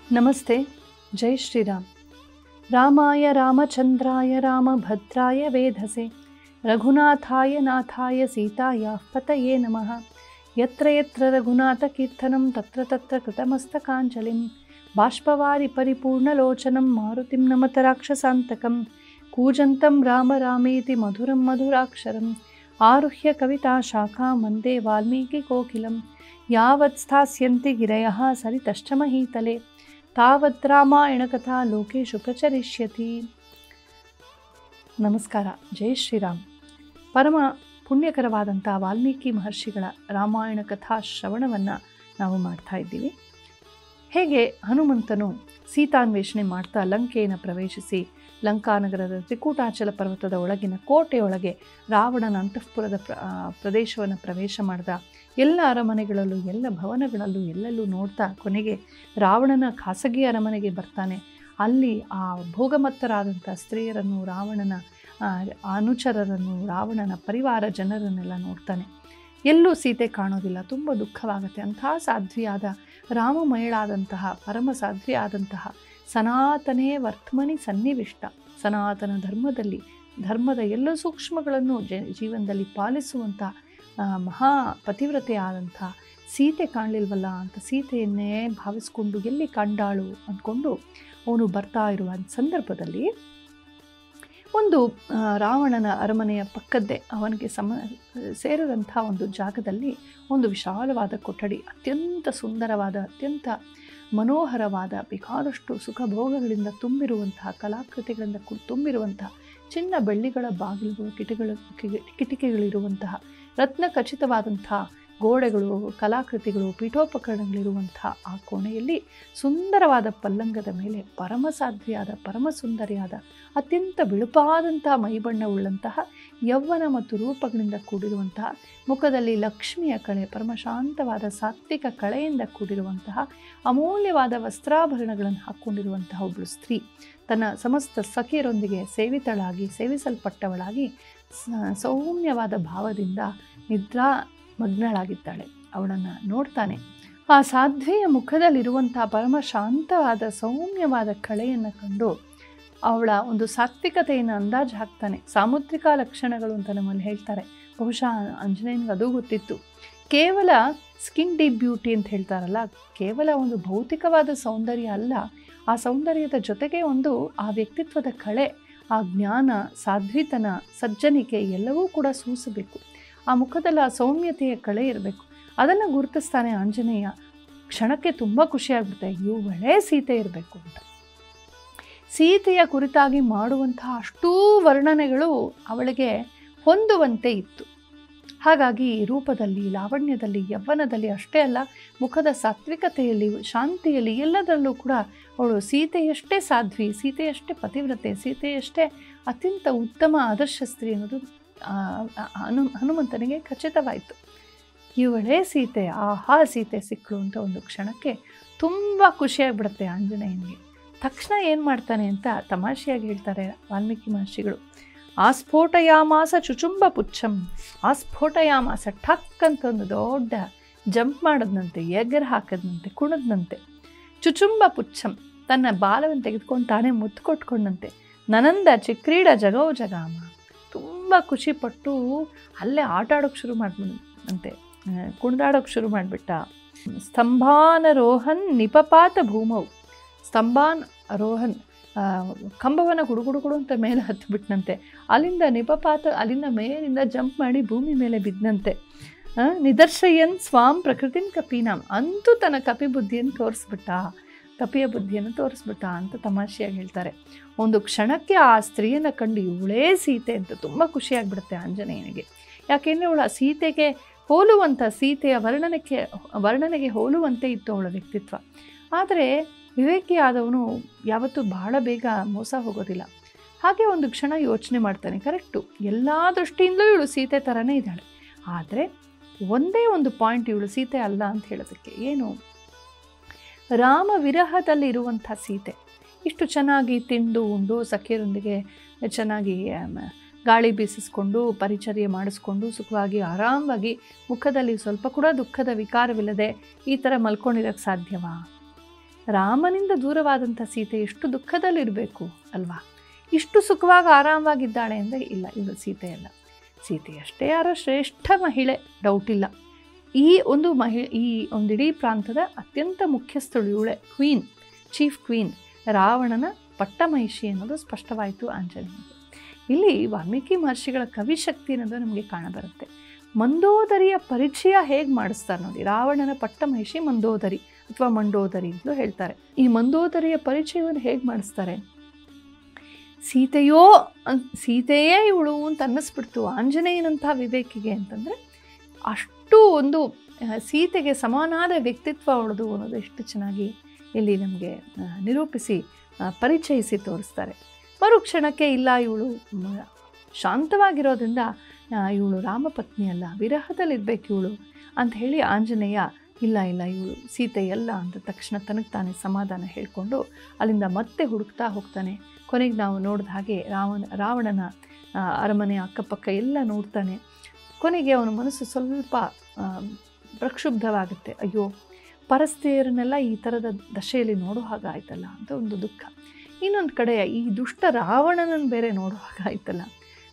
ನಮಸ್ತೆ ಜೈ ಶ್ರೀರಾಮ್ ರಾಮಾಯ ರಾಮಚಂದ್ರಾಯ ರಾಮಭದ್ರಾಯ ವೇಧಸೆ ರಘುನಾಥಾಯ ನಾಥಾಯ ಸೀತಾಯ ಪತಯೇ ನಮಃ ಯತ್ರ ಯತ್ರ ರಘುನಾಥ ಕೀರ್ತನಂ ತತ್ರ ತತ್ರ ಕೃತಮಸ್ತಕಾಂಜಲಿಂ ಬಾಷ್ಪವಾರಿ ಪರಿಪೂರ್ಣಲೋಚನಂ ಮಾರುತಿಂ ನಮತ ರಾಕ್ಷಸಾಂತಕಂ ಕೂಜಂತಂ ರಾಮ ರಾಮೇತಿ ಮಧುರಂ ಮಧುರಾಕ್ಷರಂ ಆರುಹ್ಯ ಕವಿತಾ ಶಾಖಾ ಮಂದೇ ವಾಲ್ಮೀಕಿ ಕೋಕಿಲಂ ಯಾವತ್ ಸ್ಥಾಸ್ಯಂತಿ ಗಿರಯಃ ಸರಿತಶ್ಚಮಹೀತಲೆ ತಾವತ್ ರಾಮಾಯಣ ಕಥಾ ಲೋಕೇಶು ಪ್ರಚರಿಷ್ಯತಿ ನಮಸ್ಕಾರ ಜೈ ಶ್ರೀರಾಮ್ ಪರಮ ಪುಣ್ಯಕರವಾದಂಥ ವಾಲ್ಮೀಕಿ ಮಹರ್ಷಿಗಳ ರಾಮಾಯಣ ಕಥಾ ಶ್ರವಣವನ್ನು ನಾವು ಮಾಡ್ತಾ ಇದ್ದೀವಿ ಹೇಗೆ ಹನುಮಂತನು ಸೀತಾನ್ವೇಷಣೆ ಮಾಡ್ತಾ ಲಂಕೆಯನ್ನು ಪ್ರವೇಶಿಸಿ ಲಂಕಾನಗರದ ತ್ರಿಕೂಟಾಚಲ ಪರ್ವತದ ಒಳಗಿನ ಕೋಟೆಯೊಳಗೆ ರಾವಣನ ಅಂತಃಪುರದ ಪ್ರ ಪ್ರದೇಶವನ್ನು ಪ್ರವೇಶ ಮಾಡಿದ ಎಲ್ಲ ಅರಮನೆಗಳಲ್ಲೂ ಎಲ್ಲ ಭವನಗಳಲ್ಲೂ ಎಲ್ಲೆಲ್ಲೂ ನೋಡ್ತಾ ಕೊನೆಗೆ ರಾವಣನ ಖಾಸಗಿ ಅರಮನೆಗೆ ಬರ್ತಾನೆ ಅಲ್ಲಿ ಆ ಭೋಗಮತ್ತರಾದಂಥ ಸ್ತ್ರೀಯರನ್ನು ರಾವಣನ ಅನುಚರರನ್ನು ರಾವಣನ ಪರಿವಾರ ಜನರನ್ನೆಲ್ಲ ನೋಡ್ತಾನೆ ಎಲ್ಲೂ ಸೀತೆ ಕಾಣೋದಿಲ್ಲ ತುಂಬ ದುಃಖವಾಗುತ್ತೆ ಅಂತಹ ಸಾಧ್ವಿಯಾದ ರಾಮಮಯಳಾದಂತಹ ಪರಮ ಸಾಧ್ವಿಯಾದಂತಹ ಸನಾತನೇ ವರ್ತಮನಿ ಸನ್ನಿವಿಷ್ಟ ಸನಾತನ ಧರ್ಮದಲ್ಲಿ ಧರ್ಮದ ಎಲ್ಲ ಸೂಕ್ಷ್ಮಗಳನ್ನು ಜ ಜೀವನದಲ್ಲಿ ಪಾಲಿಸುವಂಥ ಮಹಾ ಪತಿವ್ರತೆಯಾದಂಥ ಸೀತೆ ಕಾಣಲಿಲ್ವಲ್ಲ ಅಂತ ಸೀತೆಯನ್ನೇ ಭಾವಿಸ್ಕೊಂಡು ಎಲ್ಲಿ ಕಂಡಾಳು ಅಂದ್ಕೊಂಡು ಅವನು ಬರ್ತಾ ಇರುವ ಸಂದರ್ಭದಲ್ಲಿ ಒಂದು ರಾವಣನ ಅರಮನೆಯ ಪಕ್ಕದ್ದೇ ಅವನಿಗೆ ಸಮ ಸೇರಿದಂಥ ಒಂದು ಜಾಗದಲ್ಲಿ ಒಂದು ವಿಶಾಲವಾದ ಕೊಠಡಿ ಅತ್ಯಂತ ಸುಂದರವಾದ ಅತ್ಯಂತ ಮನೋಹರವಾದ ಬೇಕಾದಷ್ಟು ಸುಖಭೋಗಗಳಿಂದ ತುಂಬಿರುವಂತಹ ಕಲಾಕೃತಿಗಳಿಂದ ಕು ತುಂಬಿರುವಂತಹ ಚಿನ್ನ ಬೆಳ್ಳಿಗಳ ಬಾಗಿಲುಗಳು ಕಿಟಿಗಳು ಕಿಟಿಕಿಗಳಿರುವಂತಹ ರತ್ನ ಖಚಿತವಾದಂತಹ ಗೋಡೆಗಳು ಕಲಾಕೃತಿಗಳು ಪೀಠೋಪಕರಣಗಳಿರುವಂಥ ಆ ಕೋಣೆಯಲ್ಲಿ ಸುಂದರವಾದ ಪಲ್ಲಂಗದ ಮೇಲೆ ಪರಮಸಾಧ್ವಿಯಾದ ಪರಮ ಸುಂದರಿಯಾದ ಅತ್ಯಂತ ಬಿಳುಪಾದಂಥ ಮೈಬಣ್ಣವುಳ್ಳಂತಹ ಯೌವನ ಮತ್ತು ರೂಪಗಳಿಂದ ಕೂಡಿರುವಂತಹ ಮುಖದಲ್ಲಿ ಲಕ್ಷ್ಮಿಯ ಕಳೆ ಪರಮಶಾಂತವಾದ ಸಾತ್ವಿಕ ಕಳೆಯಿಂದ ಕೂಡಿರುವಂತಹ ಅಮೂಲ್ಯವಾದ ವಸ್ತ್ರಾಭರಣಗಳನ್ನು ಹಾಕ್ಕೊಂಡಿರುವಂತಹ ಒಬ್ಬಳು ಸ್ತ್ರೀ ತನ್ನ ಸಮಸ್ತ ಸಖಿಯರೊಂದಿಗೆ ಸೇವಿತಳಾಗಿ ಸೇವಿಸಲ್ಪಟ್ಟವಳಾಗಿ ಸೌಮ್ಯವಾದ ಭಾವದಿಂದ ನಿದ್ರಾ ಮಗ್ನಳಾಗಿದ್ದಾಳೆ ಅವಳನ್ನು ನೋಡ್ತಾನೆ ಆ ಸಾಧ್ವಿಯ ಮುಖದಲ್ಲಿರುವಂಥ ಪರಮ ಶಾಂತವಾದ ಸೌಮ್ಯವಾದ ಕಳೆಯನ್ನು ಕಂಡು ಅವಳ ಒಂದು ಸಾತ್ವಿಕತೆಯನ್ನು ಅಂದಾಜು ಹಾಕ್ತಾನೆ ಸಾಮುದ್ರಿಕ ಲಕ್ಷಣಗಳು ಅಂತ ನಮ್ಮಲ್ಲಿ ಹೇಳ್ತಾರೆ ಬಹುಶಃ ಆಂಜನೇಯನಿಗೆ ಅದು ಗೊತ್ತಿತ್ತು ಕೇವಲ ಸ್ಕಿನ್ ಡೀಪ್ ಬ್ಯೂಟಿ ಅಂತ ಹೇಳ್ತಾರಲ್ಲ ಕೇವಲ ಒಂದು ಭೌತಿಕವಾದ ಸೌಂದರ್ಯ ಅಲ್ಲ ಆ ಸೌಂದರ್ಯದ ಜೊತೆಗೆ ಒಂದು ಆ ವ್ಯಕ್ತಿತ್ವದ ಕಳೆ ಆ ಜ್ಞಾನ ಸಾಧ್ವಿತನ ಸಜ್ಜನಿಕೆ ಎಲ್ಲವೂ ಕೂಡ ಸೂಸಬೇಕು ಆ ಮುಖದಲ್ಲಿ ಆ ಸೌಮ್ಯತೆಯ ಕಳೆ ಇರಬೇಕು ಅದನ್ನು ಗುರುತಿಸ್ತಾನೆ ಆಂಜನೇಯ ಕ್ಷಣಕ್ಕೆ ತುಂಬ ಖುಷಿಯಾಗ್ಬಿಡುತ್ತೆ ಇವಳೇ ಸೀತೆ ಇರಬೇಕು ಅಂತ ಸೀತೆಯ ಕುರಿತಾಗಿ ಮಾಡುವಂತಹ ಅಷ್ಟೂ ವರ್ಣನೆಗಳು ಅವಳಿಗೆ ಹೊಂದುವಂತೆ ಇತ್ತು ಹಾಗಾಗಿ ರೂಪದಲ್ಲಿ ಲಾವಣ್ಯದಲ್ಲಿ ಯವ್ವನದಲ್ಲಿ ಅಷ್ಟೇ ಅಲ್ಲ ಮುಖದ ಸಾತ್ವಿಕತೆಯಲ್ಲಿ ಶಾಂತಿಯಲ್ಲಿ ಎಲ್ಲದರಲ್ಲೂ ಕೂಡ ಅವಳು ಸೀತೆಯಷ್ಟೇ ಸಾಧ್ವಿ ಸೀತೆಯಷ್ಟೇ ಪತಿವ್ರತೆ ಸೀತೆಯಷ್ಟೇ ಅತ್ಯಂತ ಉತ್ತಮ ಆದರ್ಶ ಸ್ತ್ರೀ ಅನ್ನೋದು ಹನು ಹನುಮಂತನಿಗೆ ಖಚಿತವಾಯಿತು ಇವಳೇ ಸೀತೆ ಆಹಾ ಸೀತೆ ಸಿಕ್ಕಳು ಅಂತ ಒಂದು ಕ್ಷಣಕ್ಕೆ ತುಂಬ ಖುಷಿಯಾಗ್ಬಿಡುತ್ತೆ ಆಂಜನೇಯನಿಗೆ ತಕ್ಷಣ ಏನು ಮಾಡ್ತಾನೆ ಅಂತ ತಮಾಷೆಯಾಗಿ ಹೇಳ್ತಾರೆ ವಾಲ್ಮೀಕಿ ಮಹರ್ಷಿಗಳು ಆಸ್ಫೋಟಯಾಮಾಸ ಚುಚುಂಬ ಪುಚ್ಛಂ ಆಸ್ಫೋಟಯಾಮಾಸ ಠಕ್ ಅಂತ ಒಂದು ದೊಡ್ಡ ಜಂಪ್ ಮಾಡೋದಂತೆ ಎಗರ್ ಹಾಕದಂತೆ ಕುಣದಂತೆ ಚುಚುಂಬ ಪುಚ್ಛಂ ತನ್ನ ಬಾಲವನ್ನು ತೆಗೆದುಕೊಂಡು ತಾನೇ ಮುತ್ತು ಕೊಟ್ಕೊಂಡಂತೆ ನನಂದ ಚಿಕ್ರೀಡ ಜಗೋ ಜಗಾಮ ತುಂಬ ಖುಷಿಪಟ್ಟು ಅಲ್ಲೇ ಆಟ ಆಡೋಕ್ಕೆ ಶುರು ಮಾಡ್ಬಿಡಂತೆ ಕುಣಿದಾಡೋಕ್ಕೆ ಶುರು ಮಾಡಿಬಿಟ್ಟ ಸ್ತಂಭಾನ ರೋಹನ್ ನಿಪಪಾತ ಭೂಮವು ಸ್ತಂಭಾನ್ ರೋಹನ್ ಕಂಬವನ್ನು ಗುಡುಗುಡುಗುಡು ಅಂತ ಮೇಲೆ ಹತ್ತಿಬಿಟ್ನಂತೆ ಅಲ್ಲಿಂದ ನಿಪಪಾತ ಅಲ್ಲಿಂದ ಮೇಲಿಂದ ಜಂಪ್ ಮಾಡಿ ಭೂಮಿ ಮೇಲೆ ಬಿದ್ದಂತೆ ನಿದರ್ಶಯನ್ ಸ್ವಾಂ ಪ್ರಕೃತಿನ ಕಪಿನಾಮ್ ಅಂತೂ ತನ್ನ ಕಪಿ ಬುದ್ಧಿಯನ್ನು ತೋರಿಸ್ಬಿಟ್ಟ ಕಪಿಯ ಬುದ್ಧಿಯನ್ನು ತೋರಿಸ್ಬಿಟ್ಟ ಅಂತ ತಮಾಷೆಯಾಗಿ ಹೇಳ್ತಾರೆ ಒಂದು ಕ್ಷಣಕ್ಕೆ ಆ ಸ್ತ್ರೀಯನ್ನು ಕಂಡು ಇವಳೇ ಸೀತೆ ಅಂತ ತುಂಬ ಖುಷಿಯಾಗ್ಬಿಡುತ್ತೆ ಆಂಜನೇಯನಿಗೆ ಯಾಕೆಂದರೆ ಅವಳ ಸೀತೆಗೆ ಹೋಲುವಂಥ ಸೀತೆಯ ವರ್ಣನಕ್ಕೆ ವರ್ಣನೆಗೆ ಹೋಲುವಂತೆ ಇತ್ತು ಅವಳ ವ್ಯಕ್ತಿತ್ವ ಆದರೆ ವಿವೇಕಿಯಾದವನು ಯಾವತ್ತೂ ಬಹಳ ಬೇಗ ಮೋಸ ಹೋಗೋದಿಲ್ಲ ಹಾಗೆ ಒಂದು ಕ್ಷಣ ಯೋಚನೆ ಮಾಡ್ತಾನೆ ಕರೆಕ್ಟು ಎಲ್ಲ ದೃಷ್ಟಿಯಿಂದಲೂ ಇವಳು ಸೀತೆ ಥರನೇ ಇದ್ದಾಳೆ ಆದರೆ ಒಂದೇ ಒಂದು ಪಾಯಿಂಟ್ ಇವಳು ಸೀತೆ ಅಲ್ಲ ಅಂತ ಹೇಳೋದಕ್ಕೆ ಏನು ರಾಮ ವಿರಹದಲ್ಲಿ ಇರುವಂಥ ಸೀತೆ ಇಷ್ಟು ಚೆನ್ನಾಗಿ ತಿಂದು ಉಂಡು ಸಖಿಯರೊಂದಿಗೆ ಚೆನ್ನಾಗಿ ಗಾಳಿ ಬೀಸಿಸ್ಕೊಂಡು ಪರಿಚರ್ಯೆ ಮಾಡಿಸ್ಕೊಂಡು ಸುಖವಾಗಿ ಆರಾಮವಾಗಿ ಮುಖದಲ್ಲಿ ಸ್ವಲ್ಪ ಕೂಡ ದುಃಖದ ವಿಕಾರವಿಲ್ಲದೆ ಈ ಥರ ಮಲ್ಕೊಂಡಿರೋಕ್ಕೆ ಸಾಧ್ಯವಾ ರಾಮನಿಂದ ದೂರವಾದಂಥ ಸೀತೆ ಎಷ್ಟು ದುಃಖದಲ್ಲಿರಬೇಕು ಅಲ್ವಾ ಇಷ್ಟು ಸುಖವಾಗಿ ಆರಾಮವಾಗಿದ್ದಾಳೆ ಅಂದರೆ ಇಲ್ಲ ಇವಳು ಸೀತೆ ಅಲ್ಲ ಸೀತೆ ಅಷ್ಟೇ ಯಾರೋ ಶ್ರೇಷ್ಠ ಮಹಿಳೆ ಡೌಟ್ ಇಲ್ಲ ಈ ಒಂದು ಮಹಿ ಈ ಒಂದು ಇಡೀ ಪ್ರಾಂತದ ಅತ್ಯಂತ ಮುಖ್ಯಸ್ಥಳು ಇವಳೆ ಕ್ವೀನ್ ಚೀಫ್ ಕ್ವೀನ್ ರಾವಣನ ಪಟ್ಟಮಹಿಷಿ ಅನ್ನೋದು ಸ್ಪಷ್ಟವಾಯಿತು ಆಂಜನೇಯನಿಗೆ ಇಲ್ಲಿ ವಾಲ್ಮೀಕಿ ಮಹರ್ಷಿಗಳ ಕವಿಶಕ್ತಿ ಅನ್ನೋದು ನಮಗೆ ಕಾಣಬರುತ್ತೆ ಮಂದೋದರಿಯ ಪರಿಚಯ ಹೇಗೆ ಮಾಡಿಸ್ತಾರೆ ನೋಡಿ ರಾವಣನ ಪಟ್ಟಮಹಿಷಿ ಮಂದೋದರಿ ಅಥವಾ ಮಂಡೋದರಿ ಅಂತಲೂ ಹೇಳ್ತಾರೆ ಈ ಮಂದೋದರಿಯ ಪರಿಚಯವನ್ನು ಹೇಗೆ ಮಾಡಿಸ್ತಾರೆ ಸೀತೆಯೋ ಅನ್ ಸೀತೆಯೇ ಇವಳು ಅಂತ ಅನ್ನಿಸ್ಬಿಡ್ತು ಆಂಜನೇಯನಂಥ ವಿವೇಕಿಗೆ ಅಂತಂದರೆ ಅಷ್ಟು ಒಂದು ಆ, ಸೀತೆಗೆ ಸಮಾನಾದ ವ್ಯಕ್ತಿತ್ವ ಅವಳದು ಅನ್ನೋದು ಎಷ್ಟು ಚೆನ್ನಾಗಿ ಇಲ್ಲಿ ನಮಗೆ ಆ, ನಿರೂಪಿಸಿ ಆ, ಪರಿಚಯಿಸಿ ತೋರಿಸ್ತಾರೆ ಮರುಕ್ಷಣಕ್ಕೆ ಇಲ್ಲ ಇವಳು ಮ- ಶಾಂತವಾಗಿರೋದ್ರಿಂದ ಇವಳು ರಾಮಪತ್ನಿ ಅಲ್ಲ ವಿರಹದಲ್ಲಿರ್ಬೇಕು ಇವಳು ಅಂತ ಹೇಳಿ ಆಂಜನೇಯ ಇಲ್ಲ ಇಲ್ಲ ಇವಳು ಸೀತೆ ಅಲ್ಲ ಅಂತ ತಕ್ಷಣ ತನಗೆ ತಾನೇ ಸಮಾಧಾನ ಹೇಳಿಕೊಂಡು ಅಲ್ಲಿಂದ ಮತ್ತೆ ಹುಡುಕ್ತಾ ಹೋಗ್ತಾನೆ ಕೊನೆಗೆ ನಾವು ನೋಡಿದ ಹಾಗೆ ರಾವಣ ರಾವಣನ ಆ, ಅರಮನೆ ಅಕ್ಕಪಕ್ಕ ಎಲ್ಲ ನೋಡ್ತಾನೆ ಕೊನೆಗೆ ಅವನ ಮನಸ್ಸು ಸ್ವಲ್ಪ ಆ, ಪ್ರಕ್ಷುಬ್ಧವಾಗುತ್ತೆ ಅಯ್ಯೋ ಪರಸ್ತ್ರೀಯರನ್ನೆಲ್ಲ ಈ ಥರದ ದಶೆಯಲ್ಲಿ ನೋಡೋ ಹಾಗಾಯ್ತಲ್ಲ ಅಂತ ಒಂದು ದುಃಖ ಇನ್ನೊಂದು ಕಡೆ ಈ ದುಷ್ಟ ರಾವಣನನ್ನು ಬೇರೆ ನೋಡೋ ಹಾಗಾಯ್ತಲ್ಲ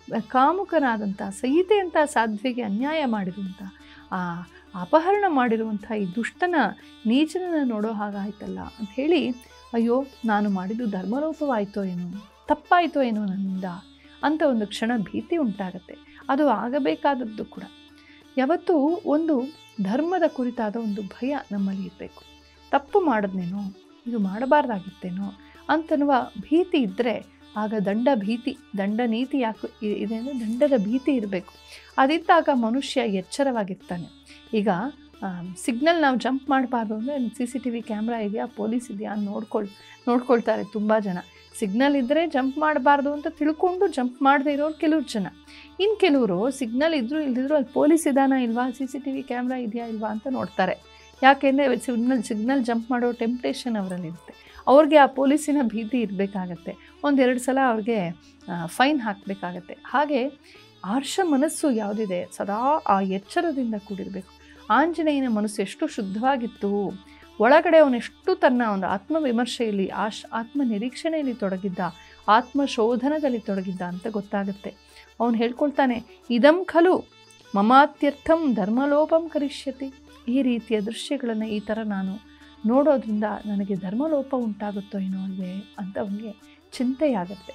ಕಾಮುಕನಾದಂಥ ಸಹಿತೆಯಂಥ ಸಾಧ್ವಿಗೆ ಅನ್ಯಾಯ ಮಾಡಿರುವಂಥ ಆ ಅಪಹರಣ ಮಾಡಿರುವಂಥ ಈ ದುಷ್ಟನ ನೀಚನನ್ನು ನೋಡೋ ಹಾಗಾಯ್ತಲ್ಲ ಅಂತ ಹೇಳಿ ಅಯ್ಯೋ ನಾನು ಮಾಡಿದ್ದು ಧರ್ಮಲೋಪವಾಯಿತೋ ಏನೋ ತಪ್ಪಾಯಿತೋ ಏನೋ ನನ್ನಿಂದ ಅಂತ ಒಂದು ಕ್ಷಣ ಭೀತಿ ಉಂಟಾಗತ್ತೆ ಅದು ಆಗಬೇಕಾದದ್ದು ಕೂಡ ಯಾವತ್ತೂ ಒಂದು ಧರ್ಮದ ಕುರಿತಾದ ಒಂದು ಭಯ ನಮ್ಮಲ್ಲಿ ಇರಬೇಕು ತಪ್ಪು ಮಾಡಿದ್ನೇನೋ ಇದು ಮಾಡಬಾರ್ದಾಗಿತ್ತೇನೋ ಅಂತನ್ನುವ ಭೀತಿ ಇದ್ದರೆ ಆಗ ದಂಡ ಭೀತಿ ದಂಡ ನೀತಿ ಯಾಕೆ ಇ- ಇದೆ ಅಂದರೆ ದಂಡದ ಭೀತಿ ಇರಬೇಕು ಅದಿದ್ದಾಗ ಮನುಷ್ಯ ಎಚ್ಚರವಾಗಿರ್ತಾನೆ ಈಗ ಸಿಗ್ನಲ್ ನಾವು ಜಂಪ್ ಮಾಡಬಾರ್ದು ಅಂದರೆ C C T V camera ಇದೆಯಾ ಪೊಲೀಸ್ ಇದೆಯಾ ಅಂತ ನೋಡ್ಕೊಳ್ ನೋಡ್ಕೊಳ್ತಾರೆ ತುಂಬ ಜನ ಸಿಗ್ನಲ್ ಇದ್ದರೆ ಜಂಪ್ ಮಾಡಬಾರ್ದು ಅಂತ ತಿಳ್ಕೊಂಡು ಜಂಪ್ ಮಾಡದೇ ಇರೋರು ಕೆಲವ್ರು ಜನ ಇನ್ನು ಕೆಲವರು ಸಿಗ್ನಲ್ ಇದ್ದರೂ ಇಲ್ದಿದ್ರು ಅಲ್ಲಿ ಪೊಲೀಸ್ ಇದಾನ ಇಲ್ವಾ C C T V camera ಇದೆಯಾ ಇಲ್ವಾ ಅಂತ ನೋಡ್ತಾರೆ ಯಾಕೆಂದರೆ ಸಿಗ್ನಲ್ ಸಿಗ್ನಲ್ ಜಂಪ್ ಮಾಡೋ ಟೆಂಪ್ಟೇಷನ್ ಅವರಲ್ಲಿರುತ್ತೆ ಅವ್ರಿಗೆ ಆ ಪೊಲೀಸಿನ ಭೀತಿ ಇರಬೇಕಾಗತ್ತೆ ಒಂದೆರಡು ಸಲ ಅವ್ರಿಗೆ ಫೈನ್ ಹಾಕಬೇಕಾಗತ್ತೆ ಹಾಗೆ ಆರ್ಷ ಮನಸ್ಸು ಯಾವುದಿದೆ ಸದಾ ಆ ಎಚ್ಚರದಿಂದ ಕೂಡಿರಬೇಕು ಆಂಜನೇಯನ ಮನಸ್ಸು ಎಷ್ಟು ಶುದ್ಧವಾಗಿತ್ತು ಒಳಗಡೆ ಅವನೆಷ್ಟು ತನ್ನ ಒಂದು ಆತ್ಮವಿಮರ್ಶೆಯಲ್ಲಿ ಆಶ್ ಆತ್ಮ ನಿರೀಕ್ಷಣೆಯಲ್ಲಿ ತೊಡಗಿದ್ದ ಆತ್ಮ ಶೋಧನದಲ್ಲಿ ತೊಡಗಿದ್ದ ಅಂತ ಗೊತ್ತಾಗುತ್ತೆ ಅವನು ಹೇಳ್ಕೊಳ್ತಾನೆ ಇದಂ ಖಲು ಮಮಾತ್ಯರ್ಥಂ ಧರ್ಮಲೋಪಂ ಕರಿಷ್ಯತಿ ಈ ರೀತಿಯ ದೃಶ್ಯಗಳನ್ನು ಈ ಥರ ನಾನು ನೋಡೋದ್ರಿಂದ ನನಗೆ ಧರ್ಮಲೋಪ ಉಂಟಾಗುತ್ತೋ ಏನೋ ಅಲ್ವೇ ಅಂತ ಅವನಿಗೆ ಚಿಂತೆಯಾಗತ್ತೆ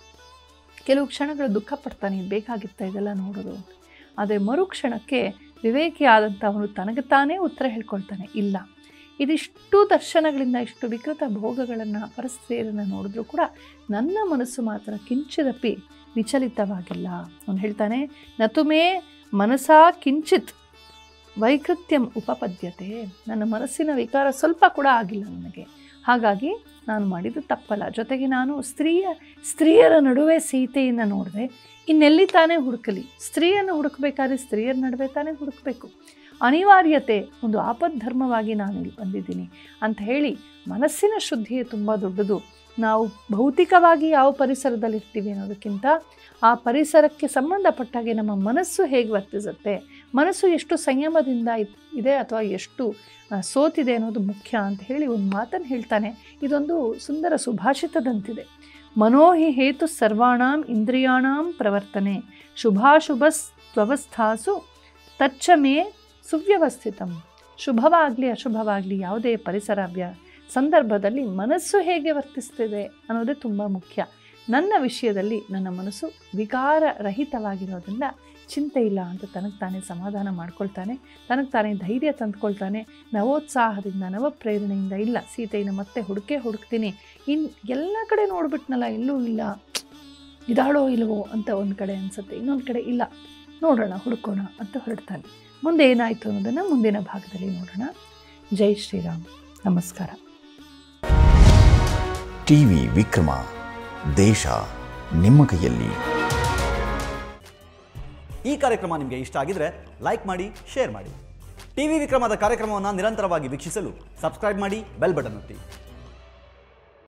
ಕೆಲವು ಕ್ಷಣಗಳು ದುಃಖ ಪಡ್ತಾನೆ ಇದು ಬೇಕಾಗಿತ್ತ ಇದೆಲ್ಲ ನೋಡೋದು ಅಂತ ಆದರೆ ಮರುಕ್ಷಣಕ್ಕೆ ವಿವೇಕಿ ಆದಂಥ ಅವನು ತನಗೆ ತಾನೇ ಉತ್ತರ ಹೇಳ್ಕೊಳ್ತಾನೆ ಇಲ್ಲ ಇದಿಷ್ಟು ದರ್ಶನಗಳಿಂದ ಇಷ್ಟು ವಿಕೃತ ಭೋಗಗಳನ್ನು ಪರಸ್ತ್ರೀಯರನ್ನು ನೋಡಿದ್ರೂ ಕೂಡ ನನ್ನ ಮನಸ್ಸು ಮಾತ್ರ ಕಿಂಚಿದಪಿ ವಿಚಲಿತವಾಗಿಲ್ಲ ಅವನು ಹೇಳ್ತಾನೆ ನತುಮೇ ಮನಸಾ ಕಿಂಚಿತ್ ವೈಕೃತ್ಯಂ ಉಪಪದ್ಯತೆ ನನ್ನ ಮನಸ್ಸಿನ ವಿಕಾರ ಸ್ವಲ್ಪ ಕೂಡ ಆಗಿಲ್ಲ ನನಗೆ ಹಾಗಾಗಿ ನಾನು ಮಾಡಿದ್ದು ತಪ್ಪಲ್ಲ ಜೊತೆಗೆ ನಾನು ಸ್ತ್ರೀಯ ಸ್ತ್ರೀಯರ ನಡುವೆ ಸೀತೆಯನ್ನು ನೋಡಿದೆ ಇನ್ನೆಲ್ಲಿ ತಾನೇ ಹುಡುಕಲಿ ಸ್ತ್ರೀಯನ್ನು ಹುಡುಕಬೇಕಾದ್ರೆ ಸ್ತ್ರೀಯರ ನಡುವೆ ತಾನೇ ಹುಡುಕಬೇಕು ಅನಿವಾರ್ಯತೆ ಒಂದು ಆಪದ್ಧರ್ಮವಾಗಿ ನಾನು ಇಲ್ಲಿ ಬಂದಿದ್ದೀನಿ ಅಂತ ಹೇಳಿ ಮನಸ್ಸಿನ ಶುದ್ಧಿಯೇ ತುಂಬ ದೊಡ್ಡದು ನಾವು ಭೌತಿಕವಾಗಿ ಯಾವ ಪರಿಸರದಲ್ಲಿ ಇರ್ತೀವಿ ಅನ್ನೋದಕ್ಕಿಂತ ಆ ಪರಿಸರಕ್ಕೆ ಸಂಬಂಧಪಟ್ಟಾಗೆ ನಮ್ಮ ಮನಸ್ಸು ಹೇಗೆ ವರ್ತಿಸುತ್ತೆ ಮನಸ್ಸು ಎಷ್ಟು ಸಂಯಮದಿಂದ ಇದ್- ಇದೆ ಅಥವಾ ಎಷ್ಟು ಆ, ಸೋತಿದೆ ಅನ್ನೋದು ಮುಖ್ಯ ಅಂತ ಹೇಳಿ ಒಂದು ಮಾತನ್ನು ಹೇಳ್ತಾನೆ ಇದೊಂದು ಸುಂದರ ಸುಭಾಷಿತದಂತಿದೆ ಮನೋಹಿ ಹೇತು ಸರ್ವಾಣಾಂ ಇಂದ್ರಿಯಾಣಾಂ ಪ್ರವರ್ತನೆ ಶುಭಾಶುಭಸ್ತ್ವವಸ್ಥಾಸು ತಚ್ಚಮೇ ಸುವ್ಯವಸ್ಥಿತಂ ಶುಭವಾಗಲಿ ಅಶುಭವಾಗಲಿ ಯಾವುದೇ ಪರಿಸರ ವ್ಯ ಸಂದರ್ಭದಲ್ಲಿ ಮನಸ್ಸು ಹೇಗೆ ವರ್ತಿಸ್ತಿದೆ ಅನ್ನೋದೇ ತುಂಬ ಮುಖ್ಯ ನನ್ನ ವಿಷಯದಲ್ಲಿ ನನ್ನ ಮನಸ್ಸು ವಿಕಾರ ರಹಿತವಾಗಿರೋದ್ರಿಂದ ಚಿಂತೆ ಇಲ್ಲ ಅಂತ ತನಗೆ ತಾನೇ ಸಮಾಧಾನ ಮಾಡ್ಕೊಳ್ತಾನೆ ತನಗೆ ತಾನೇ ಧೈರ್ಯ ತಂದ್ಕೊಳ್ತಾನೆ ನವೋತ್ಸಾಹದಿಂದ ನವ ಪ್ರೇರಣೆಯಿಂದ ಇಲ್ಲ ಸೀತೆಯನ್ನು ಮತ್ತೆ ಹುಡುಕೇ ಹುಡುಕ್ತೀನಿ ಇನ್ನು ಎಲ್ಲ ಕಡೆ ನೋಡ್ಬಿಟ್ನಲ್ಲ ಎಲ್ಲೂ ಇಲ್ಲ ಇದಾಳೋ ಇಲ್ವೋ ಅಂತ ಒಂದು ಕಡೆ ಅನಿಸುತ್ತೆ ಇನ್ನೊಂದು ಕಡೆ ಇಲ್ಲ ನೋಡೋಣ ಹುಡುಕೋಣ ಅಂತ ಹೊರಡ್ತಾನೆ ಮುಂದೆ ಏನಾಯಿತು ಅನ್ನೋದನ್ನು ಮುಂದಿನ ಭಾಗದಲ್ಲಿ ನೋಡೋಣ ಜೈ ಶ್ರೀರಾಮ್ ನಮಸ್ಕಾರ ಟಿವಿ ವಿಕ್ರಮ ದೇಶ ನಿಮ್ಮ ಕೈಯಲ್ಲಿ ಈ ಕಾರ್ಯಕ್ರಮ ನಿಮಗೆ ಇಷ್ಟ ಆಗಿದ್ರೆ ಲೈಕ್ ಮಾಡಿ ಶೇರ್ ಮಾಡಿ ಟಿವಿ ವಿಕ್ರಮದ ಕಾರ್ಯಕ್ರಮವನ್ನು ನಿರಂತರವಾಗಿ ವೀಕ್ಷಿಸಲು ಸಬ್ಸ್ಕ್ರೈಬ್ ಮಾಡಿ ಬೆಲ್ ಬಟನ್ ಒತ್ತಿ